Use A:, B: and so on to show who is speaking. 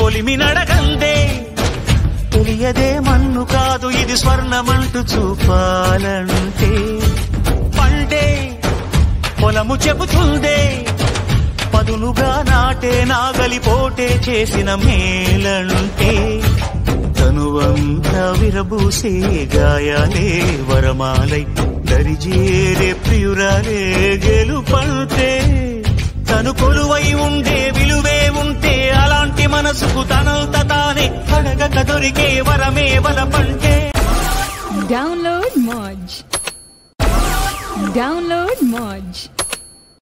A: కొలిమి నడగందే తెలియదే మన్ను కాదు ఇది స్వర్ణమంటూ చూపాలంటే పండే పొలము చెబుతుందే పదునుగా నాటే నాగలి పోటే చేసిన మేలంటే తనువంతా విరబూసే గాయాలే వరమాలై దరిజేరే ప్రియురాలే గెలుపంటే తను కొలువై ఉండే విలువే ఉంటే అలాంటి మనసుకు తనంత తానే అడగక దొరికే వరమే వలపంటే
B: Download Moj. Download Moj.